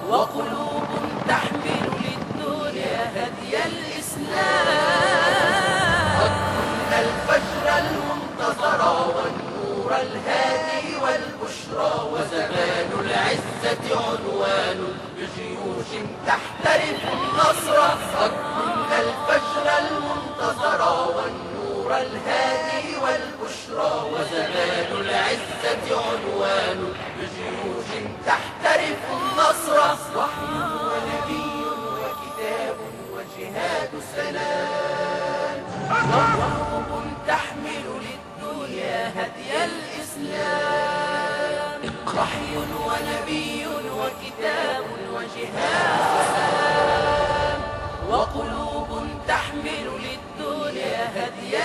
وقلوب تحمل للدنيا هدي الإسلام قد كنا الفجر المنتظر والنور الهادي والبشرى وزمان العزة عنوان بجيوش تحترف النصر قد كنا الفجر المنتظر والنور الهادي والبشرى وزمان العزة عنوان بجيوش تحترف النصر وحي ونبي وكتاب وجهاد سلام وقلوب تحمل للدنيا هدي الإسلام وحي ونبي وكتاب وجهاد سلام وقلوب تحمل للدنيا هدي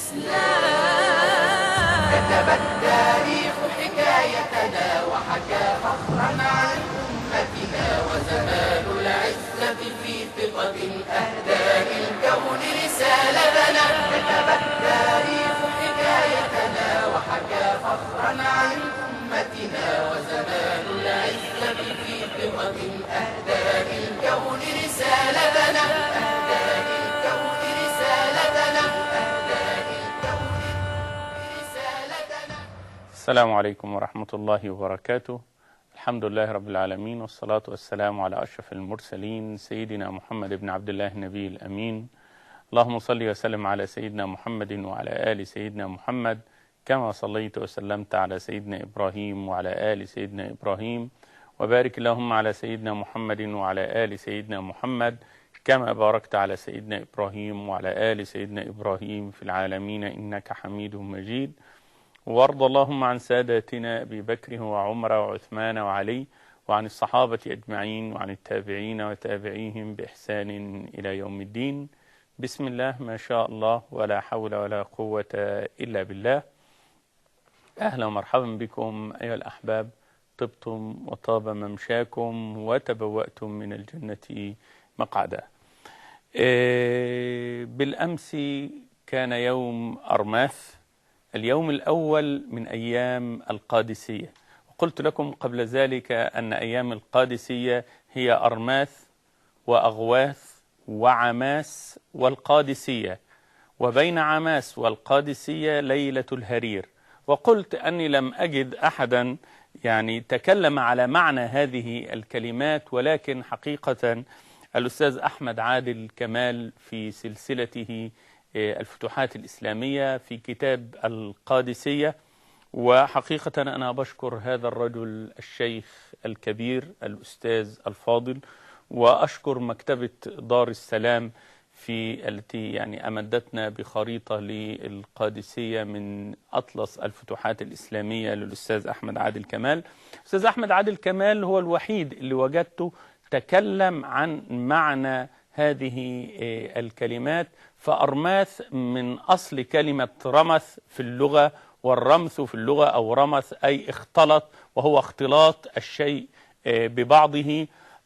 الإسلام كتب التاريخ حكايتنا وحكى فخرا عن أمتنا وزمان العزة في ثقة أهدى للكون رسالتنا كتب التاريخ حكايتنا وحكى فخرا عن أمتنا وزمان العزة في ثقة أهدى للكون رسالتنا أهدى للكون رسالتنا أهدى للكون رسالتنا السلام عليكم ورحمة الله وبركاته الحمد لله رب العالمين والصلاة والسلام على أشرف المرسلين سيدنا محمد بن عبد الله النبي الأمين اللهم صل وسلم على سيدنا محمد وعلى آل سيدنا محمد كما صليت وسلمت على سيدنا إبراهيم وعلى آل سيدنا إبراهيم وبارك اللهم على سيدنا محمد وعلى آل سيدنا محمد كما باركت على سيدنا إبراهيم وعلى آل سيدنا إبراهيم في العالمين إنك حميد مجيد وارض اللهم عن ساداتنا أبي بكر وعمر وعثمان وعلي وعن الصحابة أجمعين وعن التابعين وتابعيهم بإحسان إلى يوم الدين بسم الله ما شاء الله ولا حول ولا قوة إلا بالله أهلا ومرحبا بكم أيها الأحباب طبتم وطاب ممشاكم وتبوأتم من الجنة مقعدا إيه، بالأمس كان يوم أرماث اليوم الأول من أيام القادسية وقلت لكم قبل ذلك أن أيام القادسية هي أرماث وأغواث وعماس والقادسية وبين عماس والقادسية ليلة الهرير وقلت أني لم أجد أحدا يعني تكلم على معنى هذه الكلمات ولكن حقيقة الأستاذ أحمد عادل كمال في سلسلته آه، الفتوحات الإسلامية في كتاب القادسية وحقيقة أنا بشكر هذا الرجل الشيخ الكبير الأستاذ الفاضل وأشكر مكتبة دار السلام في التي يعني أمدتنا بخريطة للقادسية من أطلس الفتوحات الإسلامية للأستاذ أحمد عادل كمال أستاذ أحمد عادل كمال هو الوحيد اللي وجدته تكلم عن معنى هذه آه، الكلمات فأرماث من أصل كلمة رمث في اللغة والرمث في اللغة أو رمث أي اختلط وهو اختلاط الشيء آه، ببعضه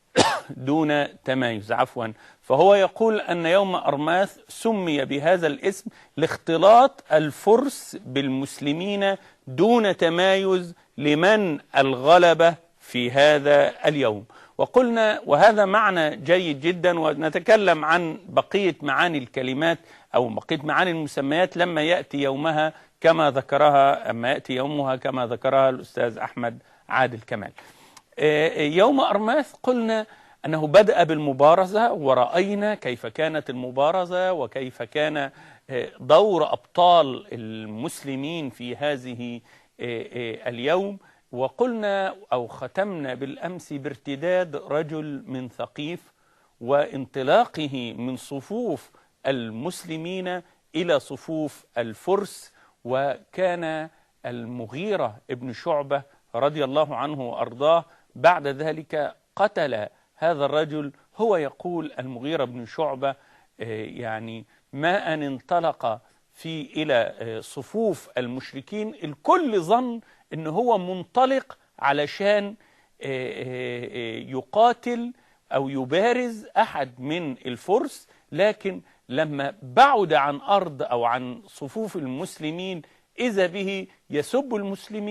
دون تمايز عفوا فهو يقول أن يوم أرماث سمي بهذا الاسم لاختلاط الفرس بالمسلمين دون تمايز لمن الغلبة في هذا اليوم وقلنا وهذا معنى جيد جدا ونتكلم عن بقية معاني الكلمات أو بقية معاني المسميات لما يأتي يومها كما ذكرها أما يأتي يومها كما ذكرها الأستاذ أحمد عادل كمال آه، يوم أرماث قلنا أنه بدأ بالمبارزة ورأينا كيف كانت المبارزة وكيف كان آه، دور أبطال المسلمين في هذه آه، آه، اليوم وقلنا أو ختمنا بالأمس بارتداد رجل من ثقيف وانطلاقه من صفوف المسلمين إلى صفوف الفرس وكان المغيرة ابن شعبة رضي الله عنه وأرضاه بعد ذلك قتل هذا الرجل هو يقول المغيرة بن شعبة آه، يعني ما أن انطلق في إلى آه، صفوف المشركين الكل ظن أنه هو منطلق علشان آه، آه، آه، يقاتل أو يبارز أحد من الفرس لكن لما بعد عن أرض أو عن صفوف المسلمين إذا به يسب المسلمين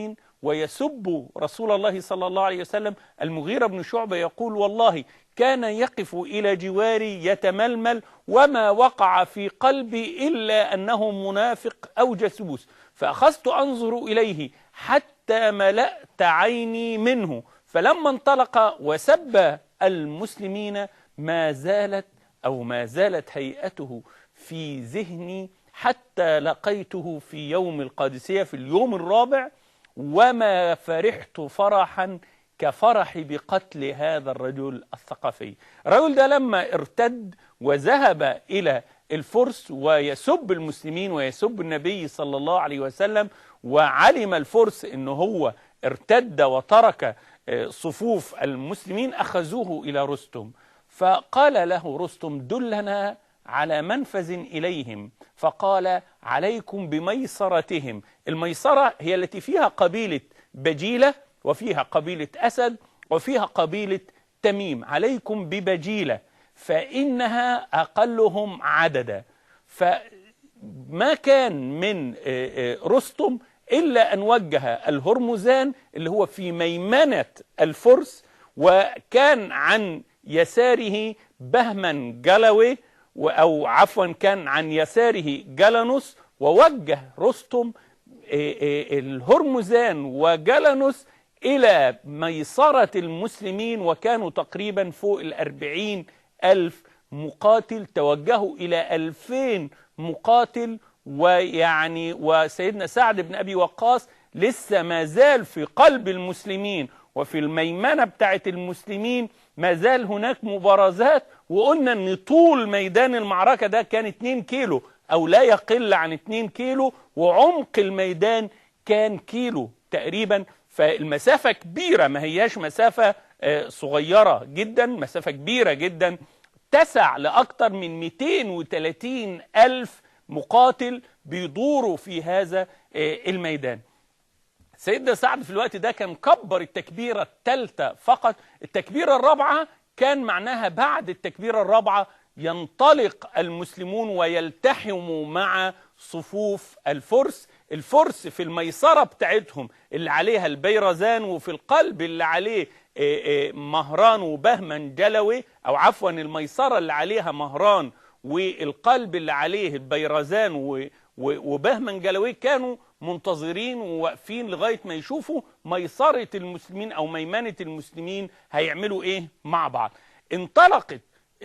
ويسب رسول الله صلى الله عليه وسلم المغيرة بن شعبة يقول والله كان يقف إلى جواري يتململ وما وقع في قلبي إلا أنه منافق أو جاسوس فأخذت أنظر إليه حتى ملأت عيني منه فلما انطلق وسب المسلمين ما زالت أو ما زالت هيئته في ذهني حتى لقيته في يوم القادسية في اليوم الرابع وما فرحت فرحا كفرح بقتل هذا الرجل الثقفي الرجل ده لما ارتد وذهب إلى الفرس ويسب المسلمين ويسب النبي صلى الله عليه وسلم وعلم الفرس أنه هو ارتد وترك صفوف المسلمين أخذوه إلى رستم فقال له رستم دلنا على منفذ إليهم فقال عليكم بميسرتهم الميسرة هي التي فيها قبيلة بجيلة وفيها قبيلة أسد وفيها قبيلة تميم عليكم ببجيلة فإنها أقلهم عددا فما كان من رستم إلا أن وجه الهرمزان اللي هو في ميمنة الفرس وكان عن يساره بهما جلوي أو عفوا كان عن يساره جلنوس ووجه رستم الهرمزان وجلنوس إلى ميسرة المسلمين وكانوا تقريبا فوق الأربعين ألف مقاتل توجهوا إلى ألفين مقاتل ويعني وسيدنا سعد بن أبي وقاص لسه ما زال في قلب المسلمين وفي الميمنة بتاعت المسلمين ما زال هناك مبارزات وقلنا ان طول ميدان المعركة ده كان 2 كيلو او لا يقل عن 2 كيلو وعمق الميدان كان كيلو تقريبا فالمسافة كبيرة ما هياش مسافة صغيرة جدا مسافة كبيرة جدا تسع لأكثر من 230 ألف مقاتل بيدوروا في هذا الميدان سيدنا سعد في الوقت ده كان كبر التكبيرة الثالثة فقط التكبيرة الرابعة كان معناها بعد التكبيرة الرابعة ينطلق المسلمون ويلتحموا مع صفوف الفرس الفرس في الميسرة بتاعتهم اللي عليها البيرزان وفي القلب اللي عليه مهران وبهمن جلوي أو عفوا الميسرة اللي عليها مهران والقلب اللي عليه البيرزان وبهمن جلوي كانوا منتظرين وواقفين لغاية ما يشوفوا ميسرة المسلمين أو ميمنة المسلمين هيعملوا إيه مع بعض انطلقت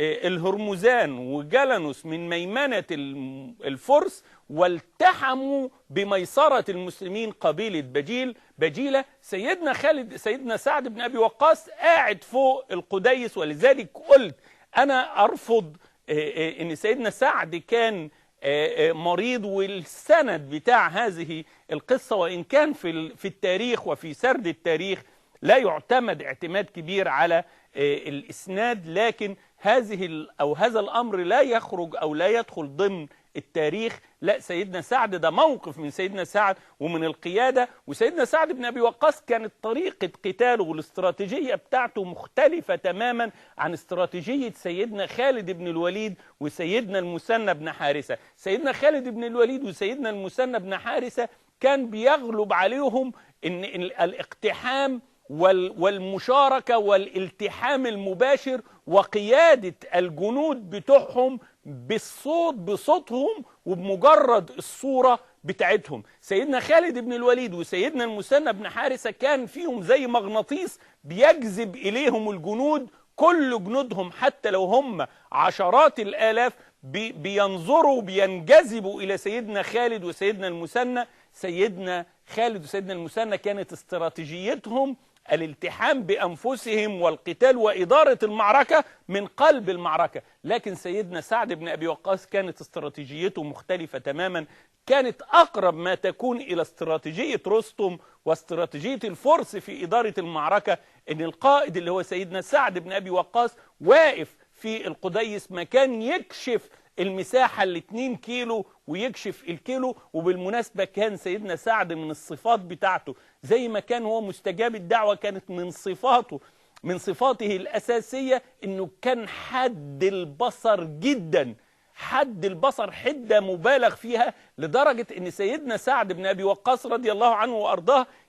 الهرمزان وجلنوس من ميمنة الفرس والتحموا بميسرة المسلمين قبيلة بجيل بجيلة سيدنا خالد سيدنا سعد بن أبي وقاص قاعد فوق القديس ولذلك قلت أنا أرفض أن سيدنا سعد كان مريض والسند بتاع هذه القصة وإن كان في في التاريخ وفي سرد التاريخ لا يعتمد اعتماد كبير على الإسناد لكن هذه أو هذا الأمر لا يخرج أو لا يدخل ضمن التاريخ لا سيدنا سعد ده موقف من سيدنا سعد ومن القيادة وسيدنا سعد بن أبي وقاص كانت طريقة قتاله والاستراتيجية بتاعته مختلفة تماما عن استراتيجية سيدنا خالد بن الوليد وسيدنا المثنى بن حارثة سيدنا خالد بن الوليد وسيدنا المثنى بن حارثة كان بيغلب عليهم ان الاقتحام والمشاركة والالتحام المباشر وقيادة الجنود بتوعهم بالصوت بصوتهم وبمجرد الصورة بتاعتهم سيدنا خالد بن الوليد وسيدنا المثنى بن حارثة كان فيهم زي مغناطيس بيجذب إليهم الجنود كل جنودهم حتى لو هم عشرات الآلاف بي بينظروا بينجذبوا إلى سيدنا خالد وسيدنا المثنى سيدنا خالد وسيدنا المثنى كانت استراتيجيتهم الالتحام بأنفسهم والقتال وإدارة المعركة من قلب المعركة لكن سيدنا سعد بن أبي وقاص كانت استراتيجيته مختلفة تماما كانت أقرب ما تكون إلى استراتيجية رستم واستراتيجية الفرس في إدارة المعركة إن القائد اللي هو سيدنا سعد بن أبي وقاص واقف في القديس مكان يكشف المساحة ال 2 كيلو ويكشف الكيلو وبالمناسبة كان سيدنا سعد من الصفات بتاعته زي ما كان هو مستجاب الدعوة كانت من صفاته من صفاته الأساسية أنه كان حد البصر جدا حد البصر حدة مبالغ فيها لدرجة أن سيدنا سعد بن أبي وقاص رضي الله عنه وأرضاه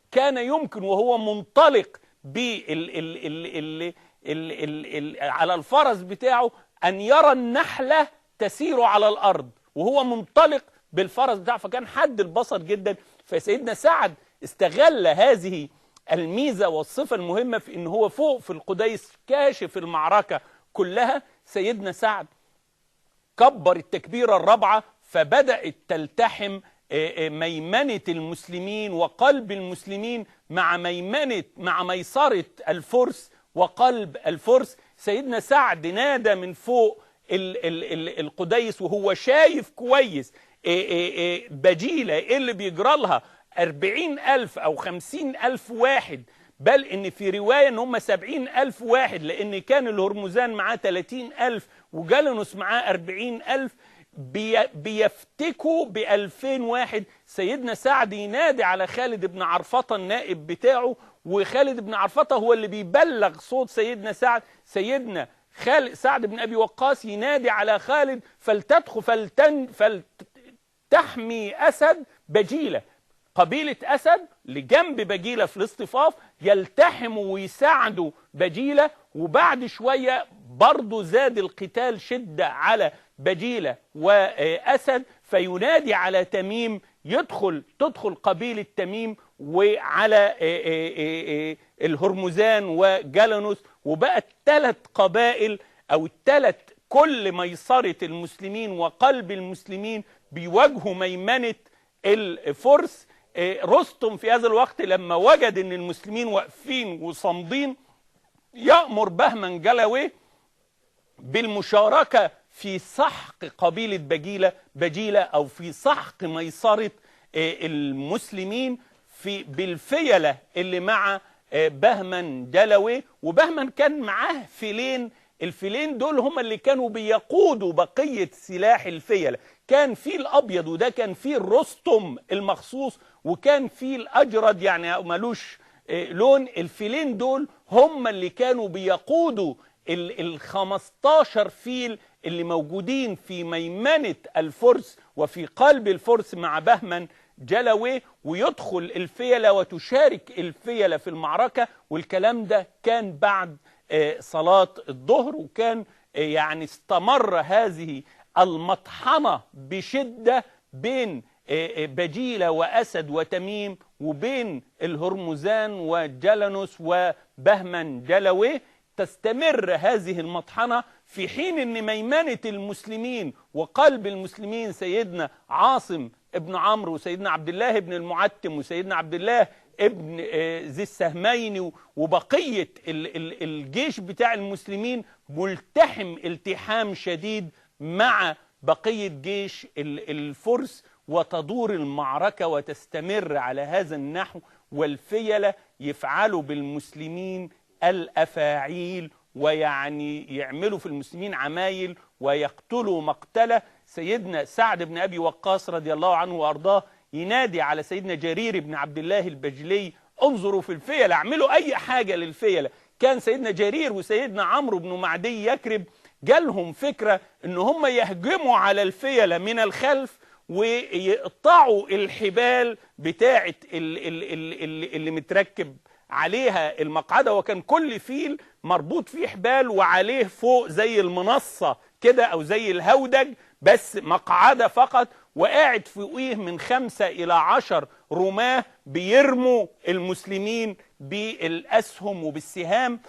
كان يمكن وهو منطلق بال ال ال ال ال ال ال على الفرس بتاعه أن يرى النحلة تسير على الأرض وهو منطلق بالفرس بتاعه فكان حد البصر جدا فسيدنا سعد استغل هذه الميزة والصفة المهمة في ان هو فوق في القديس كاشف المعركة كلها سيدنا سعد كبر التكبيرة الرابعة فبدأت تلتحم آه، آه، ميمنة المسلمين وقلب المسلمين مع ميمنة مع ميسرة الفرس وقلب الفرس سيدنا سعد نادى من فوق ال ال ال القديس وهو شايف كويس آه، آه، آه، بجيلة ايه اللي بيجرى لها أربعين ألف أو خمسين ألف واحد بل إن في رواية إن هم سبعين ألف واحد لأن كان الهرمزان معاه تلاتين ألف وجالنوس معاه أربعين ألف بي بيفتكوا بألفين واحد سيدنا سعد ينادي على خالد بن عرفطة النائب بتاعه وخالد بن عرفطة هو اللي بيبلغ صوت سيدنا سعد سيدنا خالد سعد بن أبي وقاص ينادي على خالد فلتدخل فلتن فلتحمي أسد بجيلة قبيلة أسد لجنب بجيلة في الاصطفاف يلتحموا ويساعدوا بجيلة وبعد شوية برضو زاد القتال شدة على بجيلة وأسد فينادي على تميم يدخل تدخل قبيلة تميم وعلى الهرمزان وجالانوس وبقت ثلاث قبائل أو الثلاث كل ميسرة المسلمين وقلب المسلمين بيواجهوا ميمنة الفرس إيه، رستم في هذا الوقت لما وجد ان المسلمين واقفين وصامدين يأمر بهمن جلوي بالمشاركة في سحق قبيلة بجيلة بجيلة أو في سحق ميسرة إيه، المسلمين في بالفيلة اللي مع إيه، بهمن جلوي وبهمن كان معاه فيلين الفيلين دول هم اللي كانوا بيقودوا بقية سلاح الفيلة كان في الأبيض وده كان في الرستم المخصوص وكان في الأجرد يعني ملوش آه، لون الفيلين دول هم اللي كانوا بيقودوا ال ال 15 فيل اللي موجودين في ميمنة الفرس وفي قلب الفرس مع بهمن جلوي ويدخل الفيلة وتشارك الفيلة في المعركة والكلام ده كان بعد آه، صلاة الظهر وكان آه، يعني استمر هذه المطحنة بشدة بين آه، بجيلة وأسد وتميم وبين الهرمزان وجلنوس وبهمن جلوي تستمر هذه المطحنة في حين ان ميمنة المسلمين وقلب المسلمين سيدنا عاصم ابن عمرو وسيدنا عبد الله بن المعتم وسيدنا عبد الله ابن آه، ذي السهمين وبقية ال- ال- الجيش بتاع المسلمين ملتحم التحام شديد مع بقية جيش ال- الفرس وتدور المعركة وتستمر على هذا النحو والفيلة يفعلوا بالمسلمين الأفاعيل ويعني يعملوا في المسلمين عمايل ويقتلوا مقتلة سيدنا سعد بن أبي وقاص رضي الله عنه وأرضاه ينادي على سيدنا جرير بن عبد الله البجلي انظروا في الفيلة اعملوا أي حاجة للفيلة كان سيدنا جرير وسيدنا عمرو بن معدي يكرب جالهم فكرة ان هم يهجموا على الفيلة من الخلف ويقطعوا الحبال بتاعة ال- ال- ال- ال- اللي متركب عليها المقعدة وكان كل فيل مربوط فيه حبال وعليه فوق زي المنصة كده أو زي الهودج بس مقعدة فقط وقاعد فوقيه من خمسة إلى عشر رماه بيرموا المسلمين بالأسهم وبالسهام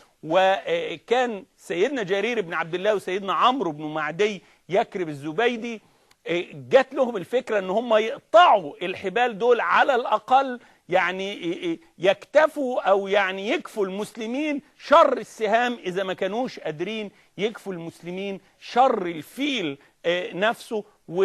وكان سيدنا جرير بن عبد الله وسيدنا عمرو بن معدي يكرب الزبيدي جات لهم الفكرة ان هم يقطعوا الحبال دول على الاقل يعني يكتفوا او يعني يكفوا المسلمين شر السهام اذا ما كانوش قادرين يكفوا المسلمين شر الفيل آه، نفسه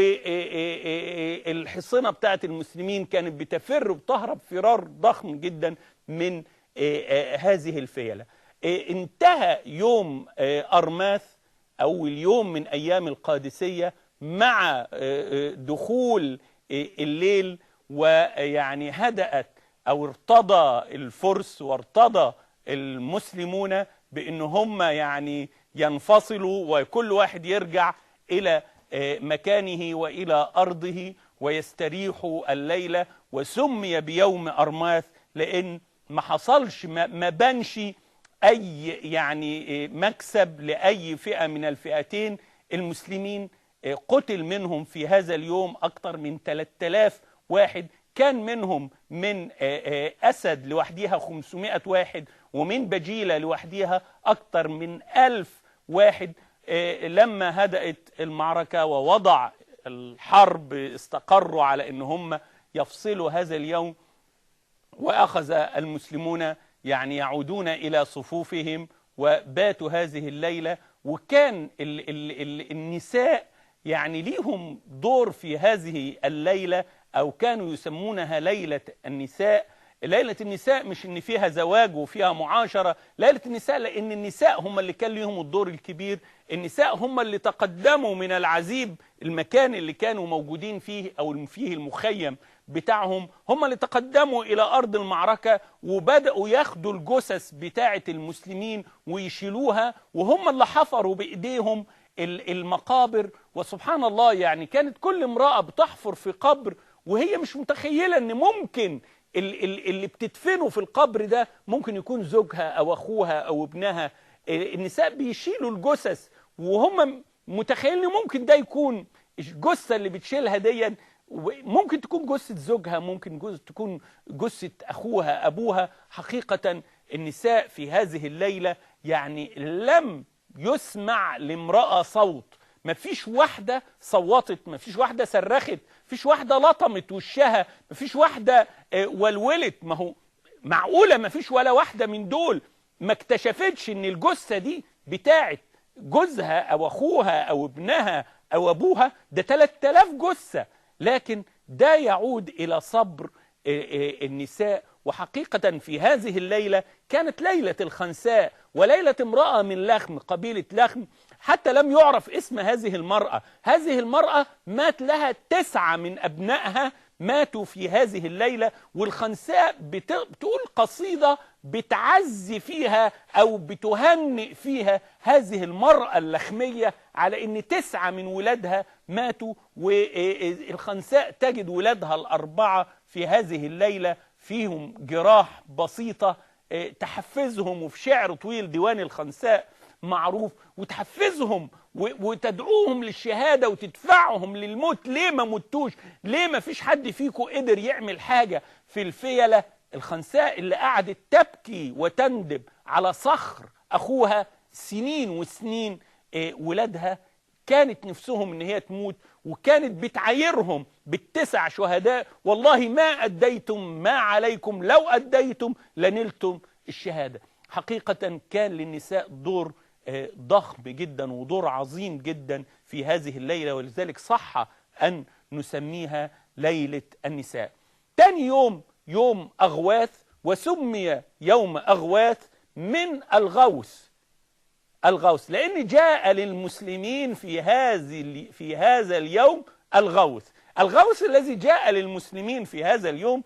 والحصنة بتاعت المسلمين كانت بتفر وبتهرب فرار ضخم جدا من آه، آه، هذه الفيلة آه، انتهى يوم آه، أرماث أول يوم من أيام القادسية مع آه، آه، دخول آه، الليل ويعني هدأت أو ارتضى الفرس وارتضى المسلمون بأن هم يعني ينفصلوا وكل واحد يرجع إلى آه، مكانه وإلى أرضه ويستريحوا الليلة وسمي بيوم أرماث لان ما حصلش ما, ما بانش اي يعني مكسب لاي فئه من الفئتين المسلمين قتل منهم في هذا اليوم اكثر من 3000 واحد كان منهم من اسد لوحديها 500 واحد ومن بجيله لوحديها اكثر من 1000 واحد لما هدأت المعركه ووضع الحرب استقروا على ان هم يفصلوا هذا اليوم واخذ المسلمون يعني يعودون الى صفوفهم وباتوا هذه الليله وكان ال ال ال النساء يعني ليهم دور في هذه الليله او كانوا يسمونها ليله النساء ليله النساء مش ان فيها زواج وفيها معاشره ليله النساء لان النساء هم اللي كان ليهم الدور الكبير النساء هم اللي تقدموا من العزيب المكان اللي كانوا موجودين فيه او فيه المخيم بتاعهم هم اللي تقدموا إلى أرض المعركة وبدأوا ياخدوا الجثث بتاعة المسلمين ويشيلوها وهم اللي حفروا بإيديهم المقابر وسبحان الله يعني كانت كل امرأة بتحفر في قبر وهي مش متخيلة أن ممكن اللي بتدفنه في القبر ده ممكن يكون زوجها أو أخوها أو ابنها النساء بيشيلوا الجثث وهم متخيلين ممكن ده يكون الجثة اللي بتشيلها دي ممكن تكون جثة زوجها ممكن جثة تكون جثة أخوها أبوها حقيقة النساء في هذه الليلة يعني لم يسمع لامرأة صوت ما فيش واحدة صوتت ما فيش واحدة صرخت ما فيش واحدة لطمت وشها ما فيش واحدة ولولت ما هو معقولة ما فيش ولا واحدة من دول ما اكتشفتش ان الجثة دي بتاعت جوزها او اخوها او ابنها او ابوها ده 3000 جثة لكن ده يعود إلى صبر النساء وحقيقة في هذه الليلة كانت ليلة الخنساء وليلة امرأة من لخم قبيلة لخم حتى لم يعرف اسم هذه المرأة هذه المرأة مات لها تسعة من أبنائها ماتوا في هذه الليلة والخنساء بتقول قصيدة بتعزي فيها أو بتهنئ فيها هذه المرأة اللخمية على أن تسعة من ولادها ماتوا والخنساء تجد ولادها الأربعة في هذه الليلة فيهم جراح بسيطة تحفزهم وفي شعر طويل ديوان الخنساء معروف وتحفزهم وتدعوهم للشهادة وتدفعهم للموت ليه ما متوش ليه ما فيش حد فيكم قدر يعمل حاجة في الفيلة الخنساء اللي قعدت تبكي وتندب على صخر أخوها سنين وسنين ولادها كانت نفسهم ان هي تموت وكانت بتعايرهم بالتسع شهداء والله ما أديتم ما عليكم لو أديتم لنلتم الشهادة حقيقة كان للنساء دور ضخم جدا ودور عظيم جدا في هذه الليلة ولذلك صح أن نسميها ليلة النساء تاني يوم يوم أغواث وسمي يوم أغواث من الغوث الغوث لأن جاء للمسلمين في هذه في هذا اليوم الغوث الغوث الذي جاء للمسلمين في هذا اليوم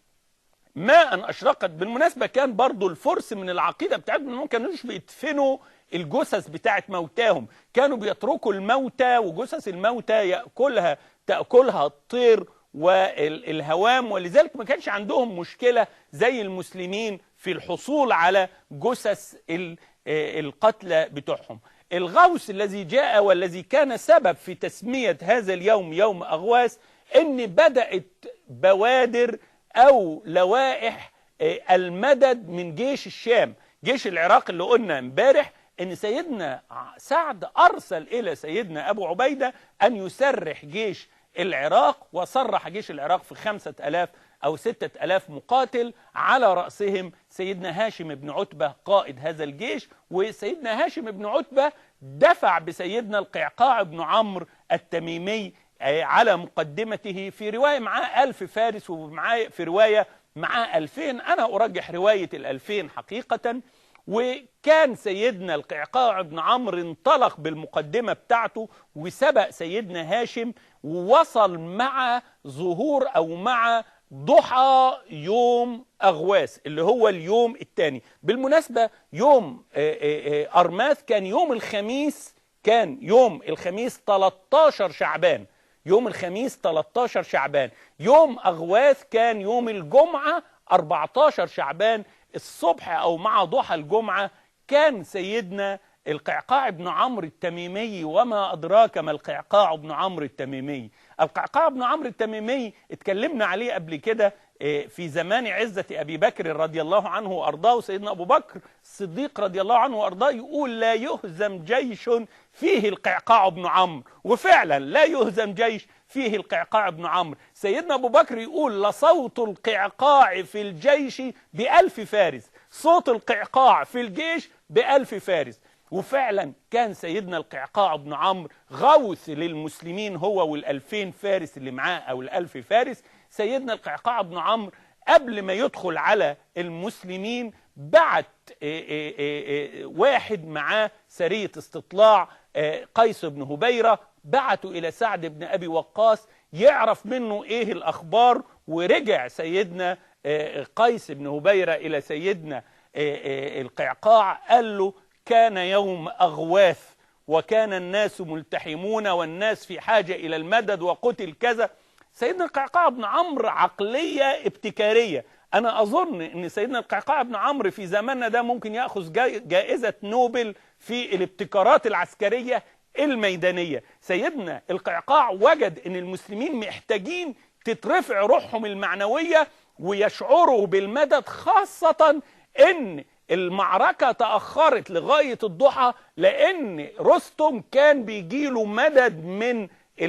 ما أن أشرقت بالمناسبة كان برضو الفرس من العقيدة بتاعتهم ما كانوش بيدفنوا الجثث بتاعت موتاهم كانوا بيتركوا الموتى وجثث الموتى يأكلها تأكلها الطير والهوام ولذلك ما كانش عندهم مشكلة زي المسلمين في الحصول على جثث القتلى بتوعهم الغوث الذي جاء والذي كان سبب في تسمية هذا اليوم يوم أغواث ان بدأت بوادر أو لوائح المدد من جيش الشام جيش العراق اللي قلنا امبارح ان سيدنا سعد ارسل الى سيدنا ابو عبيدة ان يسرح جيش العراق وصرح جيش العراق في خمسة الاف او ستة الاف مقاتل على رأسهم سيدنا هاشم بن عتبة قائد هذا الجيش وسيدنا هاشم بن عتبة دفع بسيدنا القعقاع بن عمرو التميمي على مقدمته في رواية معاه ألف فارس ومعاه في رواية معاه ألفين أنا أرجح رواية الألفين حقيقة وكان سيدنا القعقاع بن عمرو انطلق بالمقدمة بتاعته وسبق سيدنا هاشم ووصل مع ظهور أو مع ضحى يوم أغواس اللي هو اليوم الثاني بالمناسبة يوم أرماث كان يوم الخميس كان يوم الخميس 13 شعبان يوم الخميس 13 شعبان يوم أغواث كان يوم الجمعة 14 شعبان الصبح أو مع ضحى الجمعة كان سيدنا القعقاع بن عمرو التميمي وما أدراك ما القعقاع بن عمرو التميمي القعقاع بن عمرو التميمي اتكلمنا عليه قبل كده إيه، في زمان عزة أبي بكر رضي الله عنه وأرضاه سيدنا أبو بكر الصديق رضي الله عنه وأرضاه يقول لا يهزم جيش فيه القعقاع بن عمرو وفعلا لا يهزم جيش فيه القعقاع بن عمرو سيدنا أبو بكر يقول لصوت القعقاع في الجيش بألف فارس صوت القعقاع في الجيش بألف فارس وفعلا كان سيدنا القعقاع بن عمرو غوث للمسلمين هو والألفين فارس اللي معاه أو الألف فارس سيدنا القعقاع بن عمرو قبل ما يدخل على المسلمين بعت إيه إيه إيه واحد معاه سرية استطلاع قيس بن هبيرة بعته إلى سعد بن أبي وقاص يعرف منه إيه الأخبار ورجع سيدنا قيس بن هبيرة إلى سيدنا القعقاع قال له كان يوم أغواث وكان الناس ملتحمون والناس في حاجة إلى المدد وقتل كذا سيدنا القعقاع بن عمرو عقلية ابتكارية أنا أظن أن سيدنا القعقاع بن عمرو في زماننا ده ممكن يأخذ جائزة نوبل في الابتكارات العسكرية الميدانية سيدنا القعقاع وجد أن المسلمين محتاجين تترفع روحهم المعنوية ويشعروا بالمدد خاصة أن المعركة تأخرت لغاية الضحى لأن رستم كان بيجيله مدد من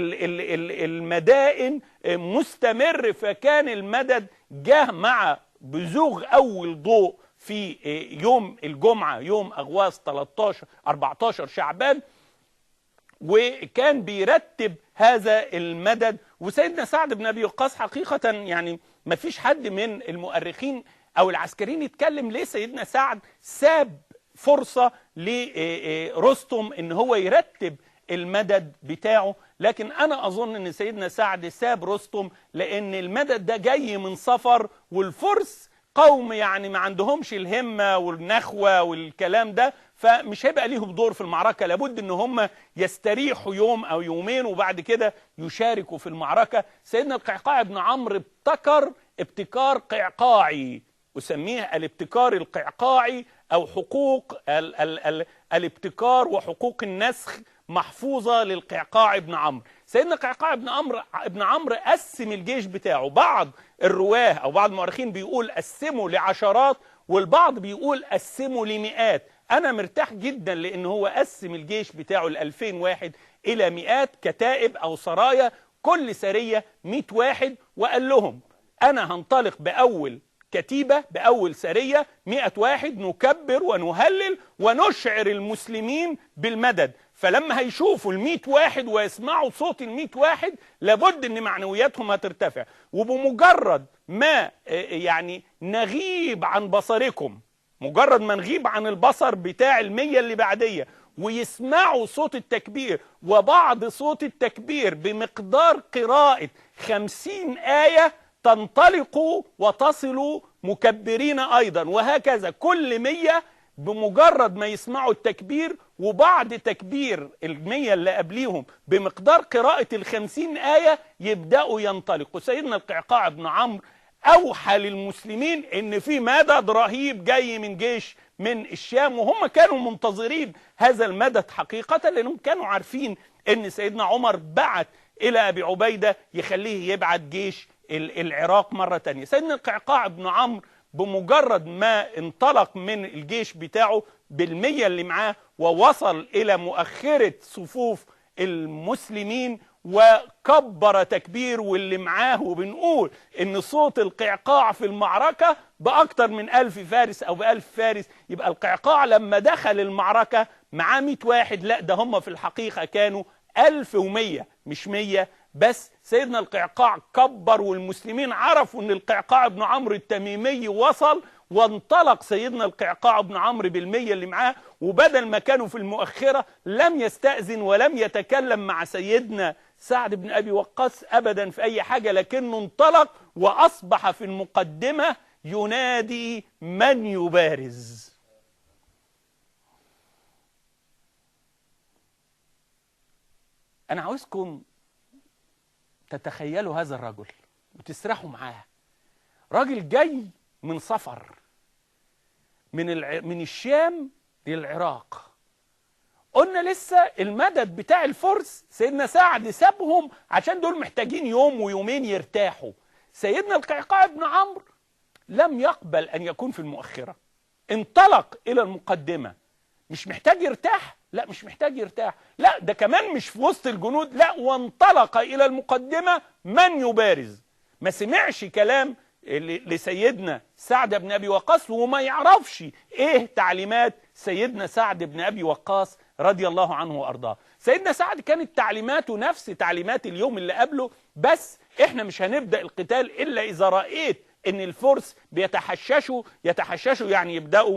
المدائن مستمر فكان المدد جه مع بزوغ أول ضوء في يوم الجمعة يوم أغواص 13 14 شعبان وكان بيرتب هذا المدد وسيدنا سعد بن أبي وقاص حقيقة يعني ما فيش حد من المؤرخين او العسكريين يتكلم ليه سيدنا سعد ساب فرصة لرستم ان هو يرتب المدد بتاعه لكن انا اظن ان سيدنا سعد ساب رستم لان المدد ده جاي من سفر والفرس قوم يعني ما عندهمش الهمة والنخوة والكلام ده فمش هيبقى ليهم دور في المعركة لابد ان هم يستريحوا يوم او يومين وبعد كده يشاركوا في المعركة سيدنا القعقاع بن عمرو ابتكر ابتكار قعقاعي أسميه الابتكار القعقاعي أو حقوق ال ال ال الابتكار وحقوق النسخ محفوظة للقعقاع ابن عمرو سيدنا قعقاع ابن عمرو ابن عمرو قسم الجيش بتاعه بعض الرواه أو بعض المؤرخين بيقول قسمه لعشرات والبعض بيقول قسمه لمئات أنا مرتاح جدا لأن هو قسم الجيش بتاعه ل 2000 واحد إلى مئات كتائب أو سرايا كل سرية 100 واحد وقال لهم أنا هنطلق بأول كتيبة بأول سرية مئة واحد نكبر ونهلل ونشعر المسلمين بالمدد فلما هيشوفوا المئة واحد ويسمعوا صوت المئة واحد لابد ان معنوياتهم هترتفع وبمجرد ما يعني نغيب عن بصركم مجرد ما نغيب عن البصر بتاع المية اللي بعدية ويسمعوا صوت التكبير وبعض صوت التكبير بمقدار قراءة خمسين آية تنطلقوا وتصلوا مكبرين أيضا وهكذا كل مية بمجرد ما يسمعوا التكبير وبعد تكبير المية اللي قبليهم بمقدار قراءة الخمسين آية يبدأوا ينطلقوا سيدنا القعقاع بن عمرو أوحى للمسلمين إن في مدد رهيب جاي من جيش من الشام وهم كانوا منتظرين هذا المدد حقيقة لأنهم كانوا عارفين إن سيدنا عمر بعت إلى أبي عبيدة يخليه يبعت جيش العراق مرة تانية سيدنا القعقاع بن عمرو بمجرد ما انطلق من الجيش بتاعه بالمية اللي معاه ووصل إلى مؤخرة صفوف المسلمين وكبر تكبير واللي معاه وبنقول ان صوت القعقاع في المعركة بأكتر من ألف فارس أو بألف فارس يبقى القعقاع لما دخل المعركة معاه 100 واحد لا ده هم في الحقيقة كانوا ألف ومية مش مية بس سيدنا القعقاع كبر والمسلمين عرفوا ان القعقاع بن عمرو التميمي وصل وانطلق سيدنا القعقاع بن عمرو بالمية اللي معاه وبدل ما كانوا في المؤخرة لم يستأذن ولم يتكلم مع سيدنا سعد بن أبي وقاص أبدا في أي حاجة لكنه انطلق وأصبح في المقدمة ينادي من يبارز أنا عاوزكم تتخيلوا هذا الرجل وتسرحوا معاه راجل جاي من صفر من الع... من الشام للعراق قلنا لسه المدد بتاع الفرس سيدنا سعد سابهم عشان دول محتاجين يوم ويومين يرتاحوا سيدنا القعقاع بن عمرو لم يقبل ان يكون في المؤخره انطلق الى المقدمه مش محتاج يرتاح لا مش محتاج يرتاح لا ده كمان مش في وسط الجنود لا وانطلق الى المقدمه من يبارز ما سمعش كلام ل- لسيدنا سعد بن ابي وقاص وما يعرفش ايه تعليمات سيدنا سعد بن ابي وقاص رضي الله عنه وارضاه سيدنا سعد كانت تعليماته نفس تعليمات اليوم اللي قبله بس احنا مش هنبدا القتال الا اذا رايت ان الفرس بيتحششوا يتحششوا يعني يبداوا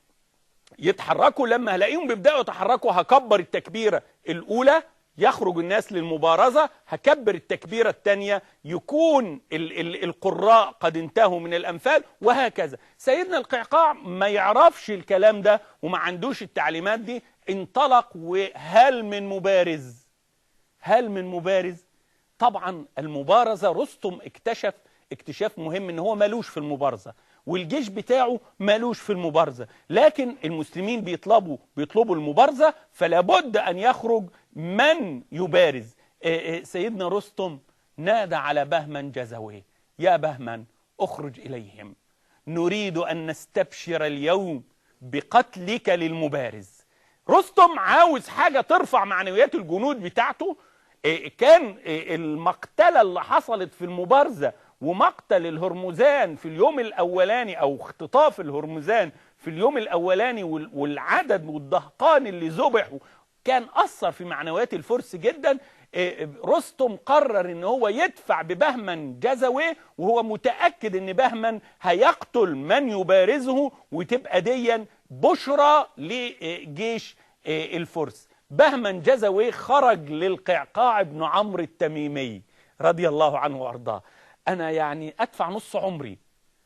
يتحركوا لما هلاقيهم بيبداوا يتحركوا هكبر التكبيره الاولى يخرج الناس للمبارزه هكبر التكبيره الثانيه يكون ال ال القراء قد انتهوا من الانفال وهكذا سيدنا القعقاع ما يعرفش الكلام ده وما عندوش التعليمات دي انطلق وهل من مبارز هل من مبارز طبعا المبارزه رستم اكتشف اكتشاف مهم ان هو مالوش في المبارزه والجيش بتاعه مالوش في المبارزه لكن المسلمين بيطلبوا بيطلبوا المبارزه فلا بد ان يخرج من يبارز آه، آه، سيدنا رستم نادى على بهمن جزوي يا بهمن اخرج اليهم نريد ان نستبشر اليوم بقتلك للمبارز رستم عاوز حاجه ترفع معنويات الجنود بتاعته إيه، كان إيه، المقتله اللي حصلت في المبارزه ومقتل الهرمزان في اليوم الاولاني او اختطاف الهرمزان في اليوم الاولاني وال- والعدد والدهقان اللي ذبحوا كان اثر في معنويات الفرس جدا إيه، رستم قرر ان هو يدفع ببهمن جزوي وهو متاكد ان بهمن هيقتل من يبارزه وتبقى ديا بشرى لجيش إيه، الفرس بهمن جزوي خرج للقعقاع بن عمرو التميمي رضي الله عنه وارضاه انا يعني ادفع نص عمري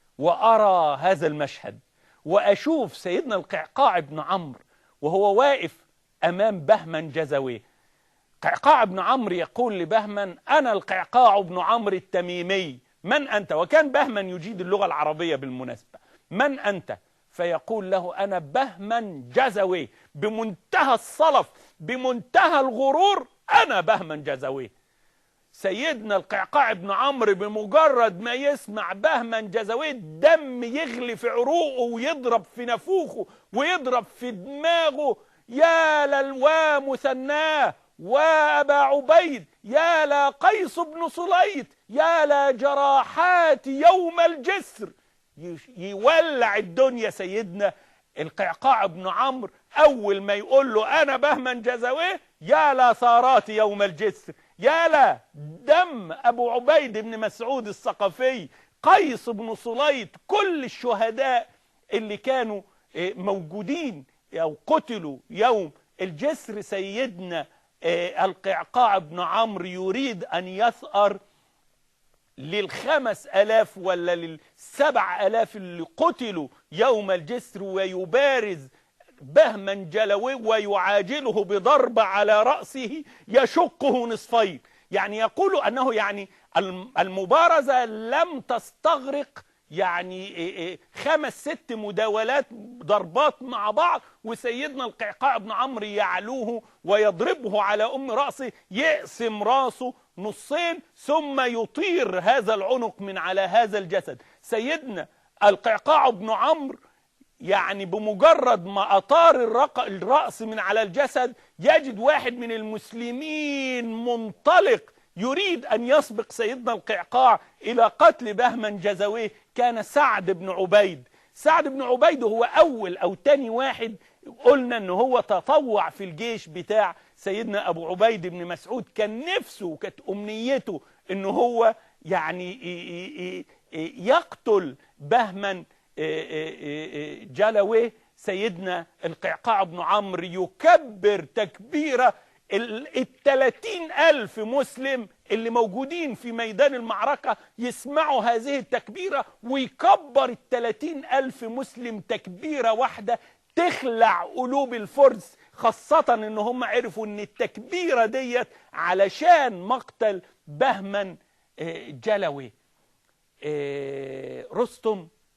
وارى هذا المشهد واشوف سيدنا القعقاع بن عمرو وهو واقف امام بهمن جزوي قعقاع بن عمرو يقول لبهمن انا القعقاع بن عمرو التميمي من انت وكان بهمن يجيد اللغه العربيه بالمناسبه من انت فيقول له انا بهمن جزوي بمنتهى الصلف بمنتهى الغرور انا بهمن جزوي سيدنا القعقاع بن عمرو بمجرد ما يسمع بهمن جزوي الدم يغلي في عروقه ويضرب في نافوخه ويضرب في دماغه يا للوا مثناه وابا عبيد يا لا قيس بن صليت يا لا جراحات يوم الجسر يش- يولع الدنيا سيدنا القعقاع بن عمرو اول ما يقول له انا بهمن جزوي يا لا ثارات يوم الجسر يا لا دم ابو عبيد بن مسعود الثقفي قيس بن صليت كل الشهداء اللي كانوا آه، موجودين او قتلوا يوم الجسر سيدنا آه، القعقاع بن عمرو يريد ان يثأر للخمس ألاف ولا للسبع ألاف اللي قتلوا يوم الجسر ويبارز بهما جلوي ويعاجله بضربة على رأسه يشقه نصفين يعني يقول أنه يعني الم- المبارزة لم تستغرق يعني إيه إيه خمس ست مداولات ضربات مع بعض وسيدنا القعقاع بن عمرو يعلوه ويضربه على ام راسه يقسم راسه نصين ثم يطير هذا العنق من على هذا الجسد سيدنا القعقاع بن عمرو يعني بمجرد ما أطار الرق... الرأس من على الجسد يجد واحد من المسلمين منطلق يريد أن يسبق سيدنا القعقاع إلى قتل بهمن جزويه كان سعد بن عبيد سعد بن عبيد هو أول أو تاني واحد قلنا أنه هو تطوع في الجيش بتاع سيدنا أبو عبيد بن مسعود كان نفسه وكانت أمنيته أنه هو يعني ي- ي- ي- يقتل بهمن جلوي سيدنا القعقاع بن عمرو يكبر تكبيرة الثلاثين ألف مسلم اللي موجودين في ميدان المعركة يسمعوا هذه التكبيرة ويكبر الثلاثين ألف مسلم تكبيرة واحدة تخلع قلوب الفرس خاصة ان هم عرفوا ان التكبيرة ديت علشان مقتل بهمن آه، جلوي آه، رستم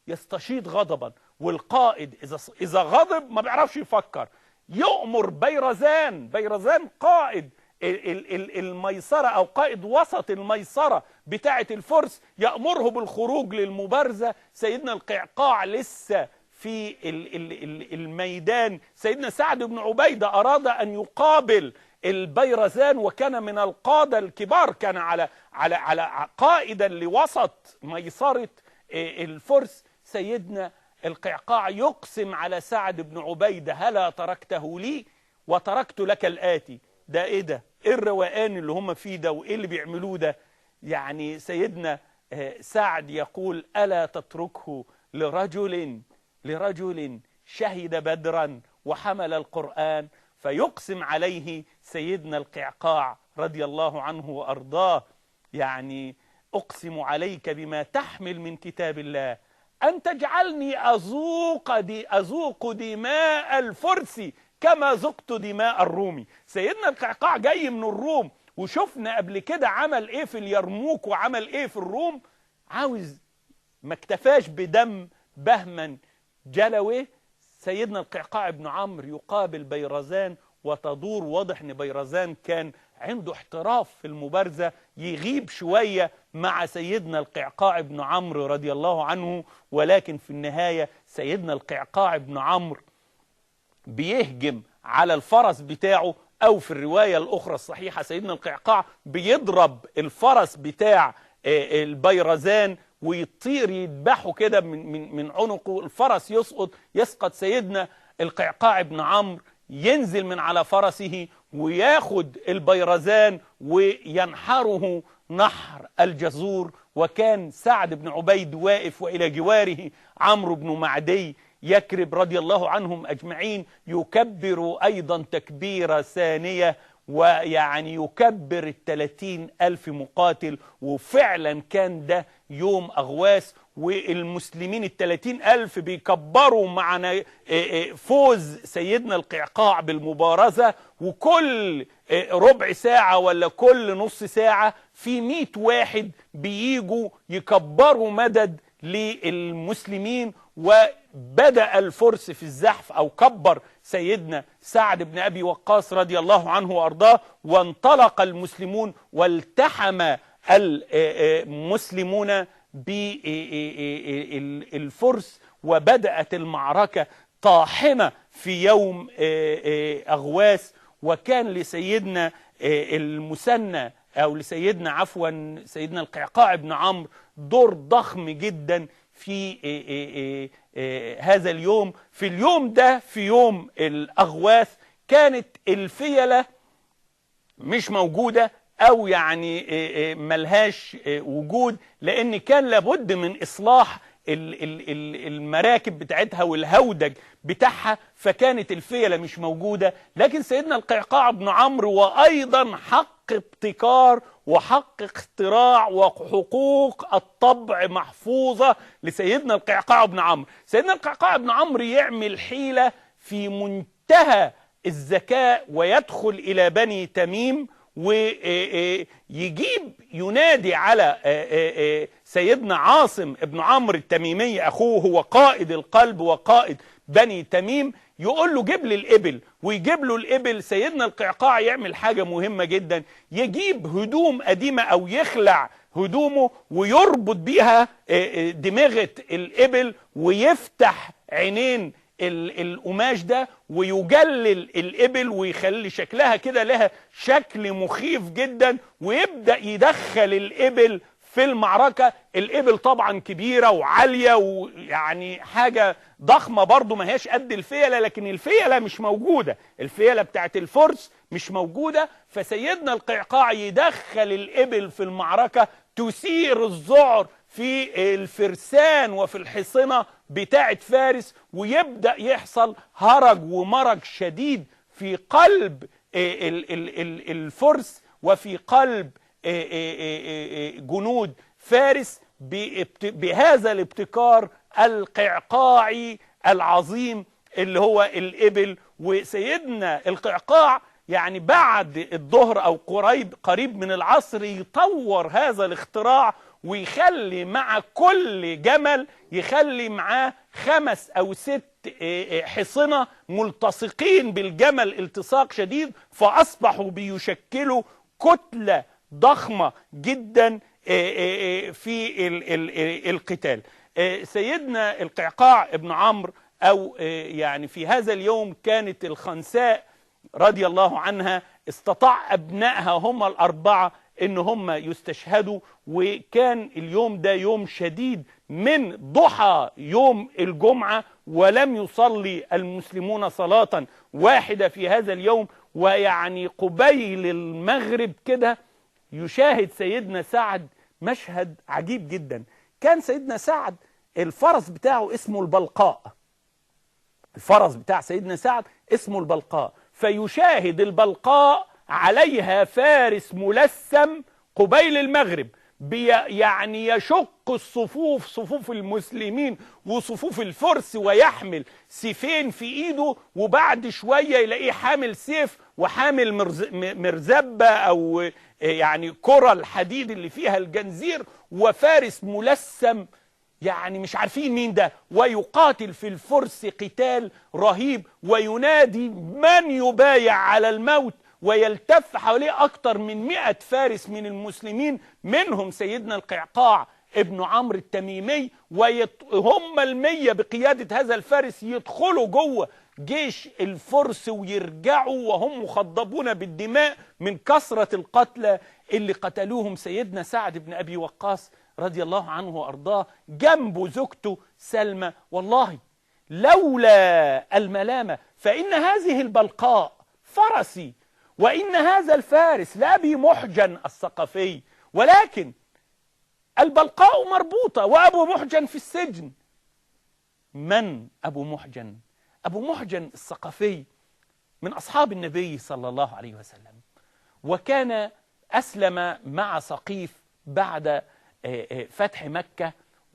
يستشيط غضبا والقائد اذا اذا غضب ما بيعرفش يفكر يؤمر بيرزان بيرزان قائد ال- ال- ال- الميسرة أو قائد وسط الميسرة بتاعة الفرس يأمره بالخروج للمبارزة سيدنا القعقاع لسه في ال- ال- ال- الميدان سيدنا سعد بن عبيدة أراد أن يقابل البيرزان وكان من القادة الكبار كان على على على قائدا لوسط ميسرة آه، الفرس سيدنا القعقاع يقسم على سعد بن عبيدة هلا تركته لي وتركت لك الآتي ده ايه ده ايه الروقان اللي هم فيه ده وايه اللي بيعملوه ده يعني سيدنا آه، سعد يقول ألا تتركه لرجل لرجل شهد بدرا وحمل القرآن فيقسم عليه سيدنا القعقاع رضي الله عنه وأرضاه يعني أقسم عليك بما تحمل من كتاب الله أن تجعلني أذوق دي أذوق دماء الفرس كما ذقت دماء الرومي سيدنا القعقاع جاي من الروم وشفنا قبل كده عمل ايه في اليرموك وعمل ايه في الروم عاوز ما اكتفاش بدم بهما جلوي سيدنا القعقاع بن عمرو يقابل بيرزان وتدور واضح ان بيرزان كان عنده احتراف في المبارزة يغيب شوية مع سيدنا القعقاع بن عمرو رضي الله عنه ولكن في النهاية سيدنا القعقاع بن عمرو بيهجم على الفرس بتاعه او في الروايه الاخرى الصحيحه سيدنا القعقاع بيضرب الفرس بتاع آه، البيرزان ويطير يذبحه كده من من من عنقه الفرس يسقط يسقط سيدنا القعقاع بن عمرو ينزل من على فرسه وياخد البيرزان وينحره نحر الجزور وكان سعد بن عبيد واقف والى جواره عمرو بن معدي يكرب رضي الله عنهم أجمعين يكبر أيضا تكبيرة ثانية ويعني يكبر الثلاثين ألف مقاتل وفعلا كان ده يوم أغواس والمسلمين الثلاثين ألف بيكبروا معنا فوز سيدنا القعقاع بالمبارزة وكل ربع ساعة ولا كل نص ساعة في مئة واحد بييجوا يكبروا مدد للمسلمين وبدأ الفرس في الزحف أو كبر سيدنا سعد بن أبي وقاص رضي الله عنه وأرضاه وانطلق المسلمون والتحم المسلمون بالفرس وبدأت المعركة طاحنة في يوم أغواس وكان لسيدنا المثنى أو لسيدنا عفوا سيدنا القعقاع بن عمرو دور ضخم جدا في هذا اليوم في اليوم ده في يوم الأغواث كانت الفيلة مش موجودة أو يعني ملهاش وجود لأن كان لابد من إصلاح المراكب بتاعتها والهودج بتاعها فكانت الفيلة مش موجودة لكن سيدنا القعقاع بن عمرو وأيضا حق ابتكار وحق اختراع وحقوق الطبع محفوظة لسيدنا القعقاع بن عمرو سيدنا القعقاع بن عمرو يعمل حيلة في منتهى الذكاء ويدخل إلى بني تميم ويجيب ينادي على سيدنا عاصم ابن عمرو التميمي أخوه هو قائد القلب وقائد بني تميم يقول له جيب لي الإبل ويجيب له الإبل سيدنا القعقاع يعمل حاجة مهمة جدا يجيب هدوم قديمة أو يخلع هدومه ويربط بيها دماغة الإبل ويفتح عينين القماش ده ويجلل الإبل ويخلي شكلها كده لها شكل مخيف جدا ويبدأ يدخل الإبل في المعركة الإبل طبعا كبيرة وعالية ويعني حاجة ضخمة برضو ما هيش قد الفيلة لكن الفيلة مش موجودة الفيلة بتاعت الفرس مش موجودة فسيدنا القعقاع يدخل الإبل في المعركة تثير الذعر في الفرسان وفي الحصنة بتاعة فارس ويبدأ يحصل هرج ومرج شديد في قلب الفرس وفي قلب جنود فارس بهذا الابتكار القعقاعي العظيم اللي هو الإبل وسيدنا القعقاع يعني بعد الظهر او قريب قريب من العصر يطور هذا الاختراع ويخلي مع كل جمل يخلي معاه خمس او ست آه، آه، حصنة ملتصقين بالجمل التصاق شديد فاصبحوا بيشكلوا كتلة ضخمة جدا آه، آه، آه، في ال- ال- ال- القتال آه، سيدنا القعقاع ابن عمرو او آه، يعني في هذا اليوم كانت الخنساء رضي الله عنها استطاع ابنائها هم الاربعه ان هم يستشهدوا وكان اليوم ده يوم شديد من ضحى يوم الجمعه ولم يصلي المسلمون صلاه واحده في هذا اليوم ويعني قبيل المغرب كده يشاهد سيدنا سعد مشهد عجيب جدا كان سيدنا سعد الفرس بتاعه اسمه البلقاء الفرس بتاع سيدنا سعد اسمه البلقاء فيشاهد البلقاء عليها فارس ملثم قبيل المغرب بي يعني يشق الصفوف صفوف المسلمين وصفوف الفرس ويحمل سيفين في ايده وبعد شويه يلاقيه حامل سيف وحامل مرز- م- مرزبه او يعني كره الحديد اللي فيها الجنزير وفارس ملثم يعني مش عارفين مين ده ويقاتل في الفرس قتال رهيب وينادي من يبايع على الموت ويلتف حواليه أكتر من مئة فارس من المسلمين منهم سيدنا القعقاع ابن عمرو التميمي وهم المية بقيادة هذا الفارس يدخلوا جوه جيش الفرس ويرجعوا وهم مخضبون بالدماء من كثرة القتلى اللي قتلوهم سيدنا سعد بن أبي وقاص رضي الله عنه وأرضاه جنبه زوجته سلمى والله لولا الملامة فإن هذه البلقاء فرسي وإن هذا الفارس لأبي محجن الثقفي ولكن البلقاء مربوطة وأبو محجن في السجن من أبو محجن؟ أبو محجن الثقفي من أصحاب النبي صلى الله عليه وسلم وكان أسلم مع سقيف بعد آه، آه، فتح مكة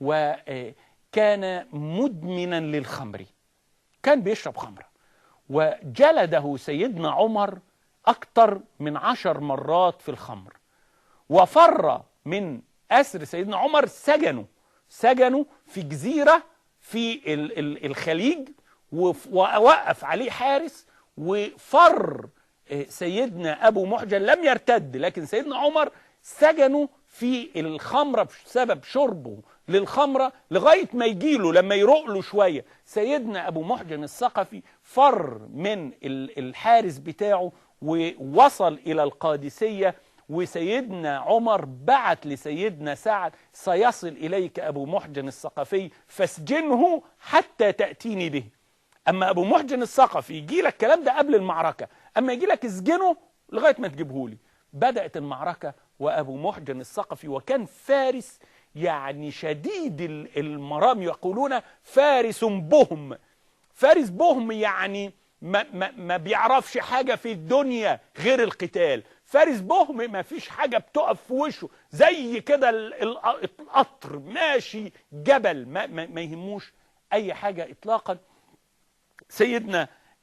وكان مدمنا للخمر كان بيشرب خمرة وجلده سيدنا عمر أكثر من عشر مرات في الخمر وفر من أسر سيدنا عمر سجنه سجنه في جزيرة في ال- ال- الخليج وف- ووقف عليه حارس وفر آه، سيدنا أبو محجن لم يرتد لكن سيدنا عمر سجنه في الخمرة بسبب شربه للخمرة لغاية ما يجيله لما يروق له شوية سيدنا أبو محجن الثقفي فر من ال- الحارس بتاعه ووصل إلى القادسية وسيدنا عمر بعت لسيدنا سعد سيصل إليك أبو محجن الثقفي فاسجنه حتى تأتيني به أما أبو محجن الثقفي يجي لك الكلام ده قبل المعركة أما يجي لك اسجنه لغاية ما تجيبه لي بدأت المعركة وأبو محجن الثقفي وكان فارس يعني شديد ال- المرام يقولون فارس بهم فارس بهم يعني ما, ما, ما بيعرفش حاجة في الدنيا غير القتال فارس بهم ما فيش حاجة بتقف في وشه زي كده ال- ال- القطر ماشي جبل ما, ما, ما يهموش أي حاجة إطلاقا سيدنا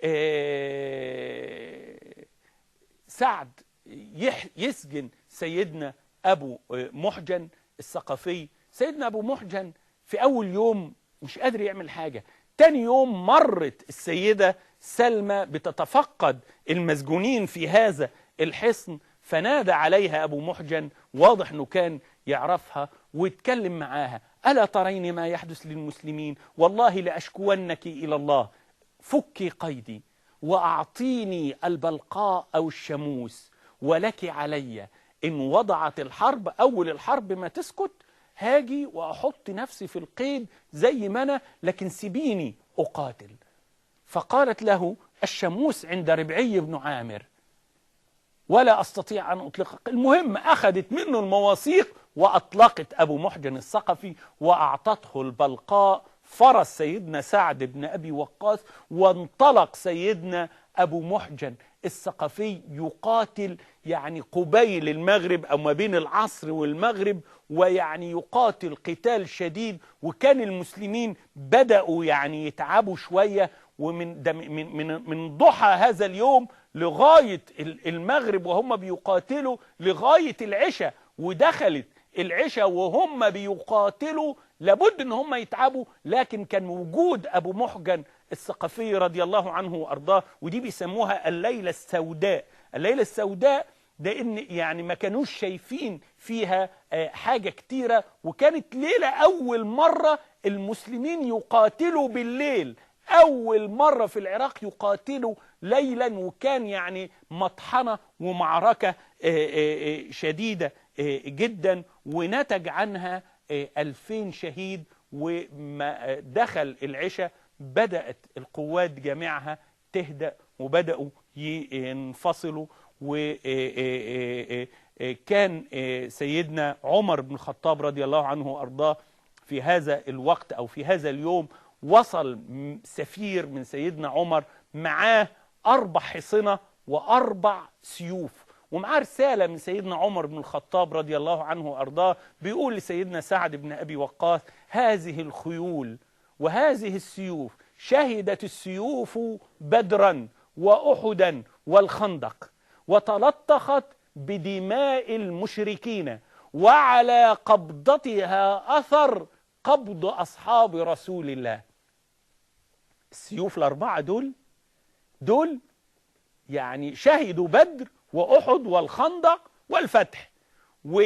آه، سعد يح- يسجن سيدنا أبو آه، محجن الثقفي سيدنا أبو محجن في أول يوم مش قادر يعمل حاجة تاني يوم مرت السيدة سلمى بتتفقد المسجونين في هذا الحصن فنادى عليها أبو محجن واضح أنه كان يعرفها ويتكلم معاها ألا ترين ما يحدث للمسلمين والله لأشكونك إلى الله فكي قيدي وأعطيني البلقاء أو الشموس ولك علي إن وضعت الحرب أول الحرب ما تسكت هاجي وأحط نفسي في القيد زي ما أنا لكن سيبيني أقاتل فقالت له الشموس عند ربعي بن عامر ولا استطيع ان اطلقك المهم اخذت منه المواثيق واطلقت ابو محجن الثقفي واعطته البلقاء فرس سيدنا سعد بن ابي وقاص وانطلق سيدنا ابو محجن الثقفي يقاتل يعني قبيل المغرب او ما بين العصر والمغرب ويعني يقاتل قتال شديد وكان المسلمين بداوا يعني يتعبوا شويه ومن ده من من من ضحى هذا اليوم لغاية ال- المغرب وهم بيقاتلوا لغاية العشاء ودخلت العشاء وهم بيقاتلوا لابد ان هم يتعبوا لكن كان وجود ابو محجن الثقفي رضي الله عنه وارضاه ودي بيسموها الليله السوداء الليله السوداء ده ان يعني ما كانوش شايفين فيها آه، حاجه كتيره وكانت ليله اول مره المسلمين يقاتلوا بالليل اول مره في العراق يقاتلوا ليلا وكان يعني مطحنه ومعركه آه، آه، آه، شديده آه، جدا ونتج عنها آه، 2000 شهيد وما آه، دخل العشاء بدأت القوات جميعها تهدأ وبدأوا ينفصلوا وكان سيدنا عمر بن الخطاب رضي الله عنه وأرضاه في هذا الوقت أو في هذا اليوم وصل م- سفير من سيدنا عمر معاه أربع حصنة وأربع سيوف ومعاه رسالة من سيدنا عمر بن الخطاب رضي الله عنه وأرضاه بيقول لسيدنا سعد بن أبي وقاص هذه الخيول وهذه السيوف شهدت السيوف بدرا وأحدا والخندق وتلطخت بدماء المشركين وعلى قبضتها أثر قبض أصحاب رسول الله السيوف الأربعة دول دول يعني شهدوا بدر وأحد والخندق والفتح و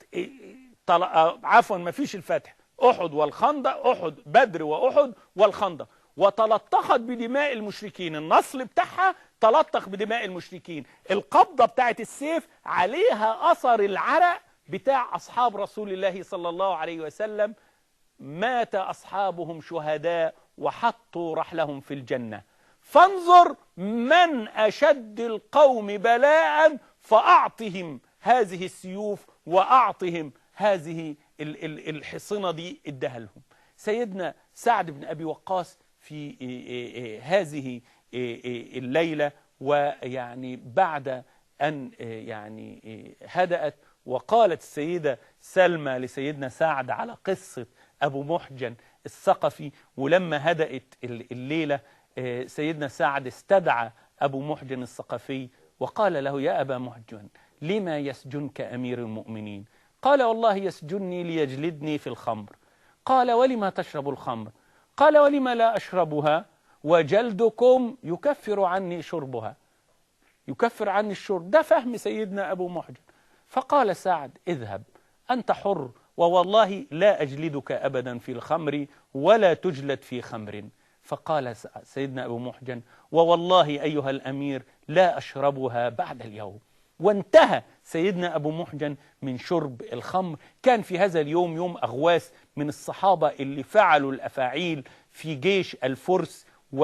طل... آه، عفوا ما فيش الفتح أحد والخندق أحد بدر وأحد والخندق وتلطخت بدماء المشركين النصل بتاعها تلطخ بدماء المشركين القبضة بتاعت السيف عليها أثر العرق بتاع أصحاب رسول الله صلى الله عليه وسلم مات أصحابهم شهداء وحطوا رحلهم في الجنة فانظر من أشد القوم بلاء فأعطهم هذه السيوف وأعطهم هذه ال- ال- الحصنة دي ادها لهم سيدنا سعد بن أبي وقاص في إيه إيه إيه هذه إيه إيه الليلة ويعني بعد أن إيه يعني إيه هدأت وقالت السيدة سلمى لسيدنا سعد على قصة أبو محجن الثقفي ولما هدأت ال- الليلة آه، سيدنا سعد استدعى أبو محجن الثقفي وقال له يا أبا محجن لما يسجنك أمير المؤمنين قال والله يسجني ليجلدني في الخمر قال ولما تشرب الخمر قال ولما لا أشربها وجلدكم يكفر عني شربها يكفر عني الشرب ده فهم سيدنا أبو محجن فقال سعد اذهب أنت حر ووالله لا أجلدك أبدا في الخمر ولا تجلد في خمر فقال س- سيدنا أبو محجن ووالله أيها الأمير لا أشربها بعد اليوم وانتهى سيدنا أبو محجن من شرب الخمر كان في هذا اليوم يوم أغواس من الصحابة اللي فعلوا الأفاعيل في جيش الفرس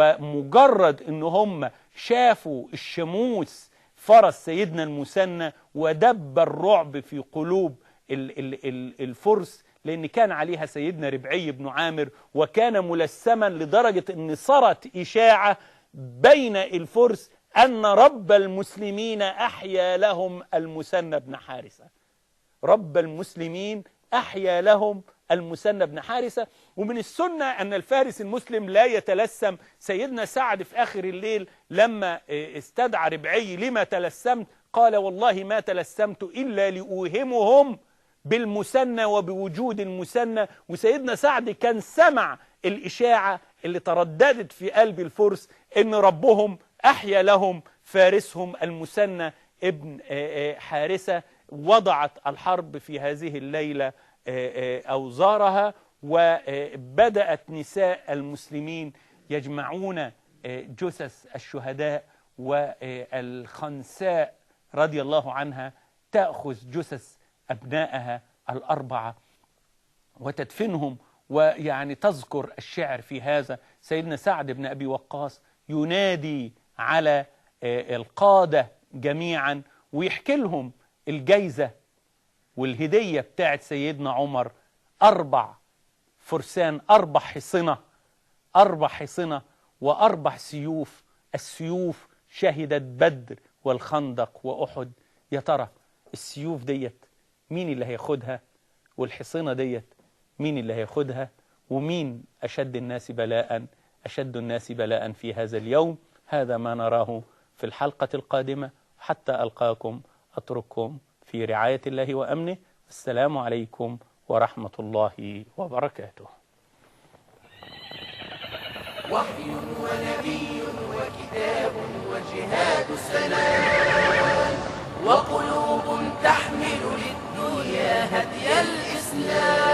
ومجرد ان هم شافوا الشموس فرس سيدنا المثنى ودب الرعب في قلوب ال- ال- ال- الفرس لان كان عليها سيدنا ربعي بن عامر وكان ملثما لدرجه ان صارت اشاعه بين الفرس ان رب المسلمين احيا لهم المثنى بن حارثه رب المسلمين أحيا لهم المثنى بن حارثة ومن السنة أن الفارس المسلم لا يتلثم سيدنا سعد في آخر الليل لما آه، استدعى ربعي لما تلثمت قال والله ما تلثمت إلا لأوهمهم بالمثنى وبوجود المثنى وسيدنا سعد كان سمع الإشاعة اللي ترددت في قلب الفرس إن ربهم أحيا لهم فارسهم المثنى ابن آه، آه، حارثة وضعت الحرب في هذه الليلة آه، آه، أوزارها وبدأت نساء المسلمين يجمعون آه، جثث الشهداء والخنساء رضي الله عنها تأخذ جثث أبنائها الأربعة وتدفنهم ويعني تذكر الشعر في هذا سيدنا سعد بن أبي وقاص ينادي على آه، القادة جميعا ويحكي لهم الجايزة والهدية بتاعت سيدنا عمر أربع فرسان أربع حصنة أربع حصنة وأربع سيوف السيوف شهدت بدر والخندق وأحد يا ترى السيوف ديت مين اللي هياخدها والحصنة ديت مين اللي هياخدها ومين أشد الناس بلاء أشد الناس بلاء في هذا اليوم هذا ما نراه في الحلقة القادمة حتى ألقاكم أترككم في رعاية الله وأمنه السلام عليكم ورحمة الله وبركاته وحي ونبي وكتاب وجهاد سلام وقلوب تحمل للدنيا هدي الإسلام